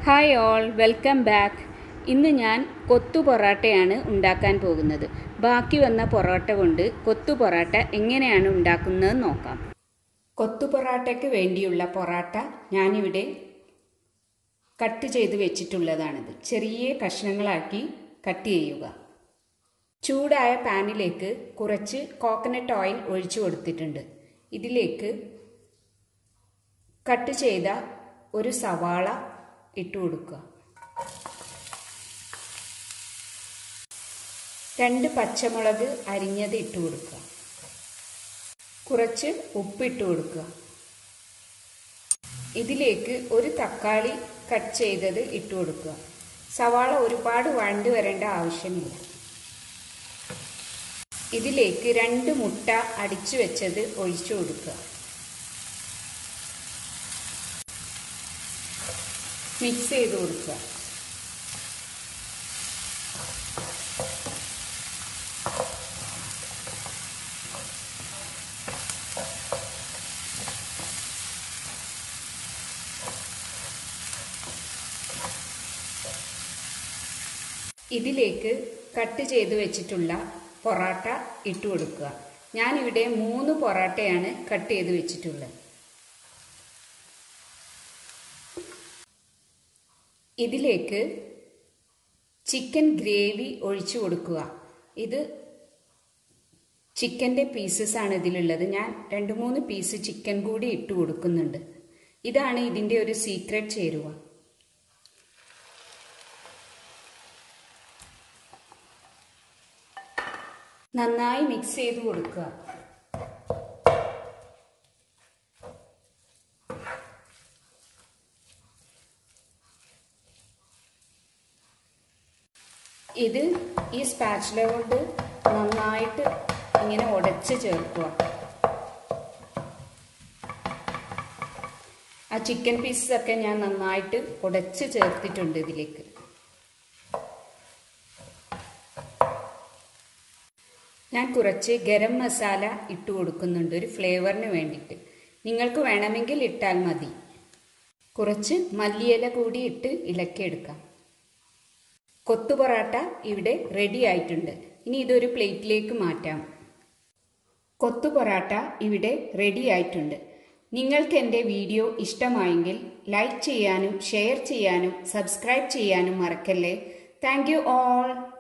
hi all welcome back ഇന്ന് ഞാൻ കൊത്തു പൊറോട്ടയാണ് ഉണ്ടാക്കാൻ പോകുന്നത് ബാക്കി വന്ന പൊറോട്ട കൊണ്ട് കൊത്തു പൊറോട്ട എങ്ങനെയാണ് ഉണ്ടാക്കുന്നത് നോക്കാം കൊത്തു പൊറോട്ടയ്ക്ക് വേണ്ടിയുള്ള പൊറോട്ട ഞാനിവിടെ കട്ട് ചെയ്ത് വെച്ചിട്ടുള്ളതാണിത് ചെറിയ കഷ്ണങ്ങളാക്കി കട്ട് ചെയ്യുക ചൂടായ പാനിലേക്ക് കുറച്ച് കോക്കനട്ട് ഓയിൽ ഒഴിച്ചു കൊടുത്തിട്ടുണ്ട് ഇതിലേക്ക് കട്ട് ചെയ്ത ഒരു സവാള ഇട്ട് കൊടുക്കുക രണ്ട് പച്ചമുളക് അരിഞ്ഞത് ഇട്ട് കൊടുക്കുക കുറച്ച് ഉപ്പിട്ട് കൊടുക്കുക ഇതിലേക്ക് ഒരു തക്കാളി കട്ട് ചെയ്തത് ഇട്ട് കൊടുക്കുക സവാള ഒരുപാട് വഴണ്ട് വരേണ്ട ആവശ്യമില്ല ഇതിലേക്ക് രണ്ട് മുട്ട അടിച്ചു വെച്ചത് ഒഴിച്ചു കൊടുക്കുക മിക്സ് ചെയ്ത് കൊടുക്കുക ഇതിലേക്ക് കട്ട് ചെയ്ത് വെച്ചിട്ടുള്ള പൊറാട്ട ഇട്ട് കൊടുക്കുക ഞാനിവിടെ മൂന്ന് പൊറാട്ടയാണ് കട്ട് ചെയ്ത് വെച്ചിട്ടുള്ളത് ഇതിലേക്ക് ചിക്കൻ ഗ്രേവി ഒഴിച്ചു കൊടുക്കുക ഇത് ചിക്കൻ്റെ പീസസ് ആണ് ഇതിലുള്ളത് ഞാൻ രണ്ട് മൂന്ന് പീസ് ചിക്കൻ കൂടി ഇട്ട് കൊടുക്കുന്നുണ്ട് ഇതാണ് ഇതിൻ്റെ ഒരു സീക്രട്ട് ചേരുവ നന്നായി മിക്സ് ചെയ്ത് കൊടുക്കുക ഇത് ഈ സ്പാച്ചില കൊണ്ട് നന്നായിട്ട് ഇങ്ങനെ ഉടച്ച് ചേർക്കുക ആ ചിക്കൻ പീസസ് ഒക്കെ ഞാൻ നന്നായിട്ട് ഉടച്ച് ചേർത്തിട്ടുണ്ട് ഇതിലേക്ക് ഞാൻ കുറച്ച് ഗരം മസാല ഇട്ട് കൊടുക്കുന്നുണ്ട് ഒരു ഫ്ലേവറിന് വേണ്ടിയിട്ട് നിങ്ങൾക്ക് വേണമെങ്കിൽ ഇട്ടാൽ മതി കുറച്ച് മല്ലിയില കൂടി ഇട്ട് ഇളക്കിയെടുക്കാം കൊത്തു പൊറാട്ട ഇവിടെ റെഡി ആയിട്ടുണ്ട് ഇനി ഇതൊരു പ്ലേറ്റിലേക്ക് മാറ്റാം കൊത്തു പൊറാട്ട ഇവിടെ റെഡി ആയിട്ടുണ്ട് നിങ്ങൾക്ക് എൻ്റെ വീഡിയോ ഇഷ്ടമായെങ്കിൽ ലൈക്ക് ചെയ്യാനും ഷെയർ ചെയ്യാനും സബ്സ്ക്രൈബ് ചെയ്യാനും മറക്കല്ലേ താങ്ക് യു ഓൾ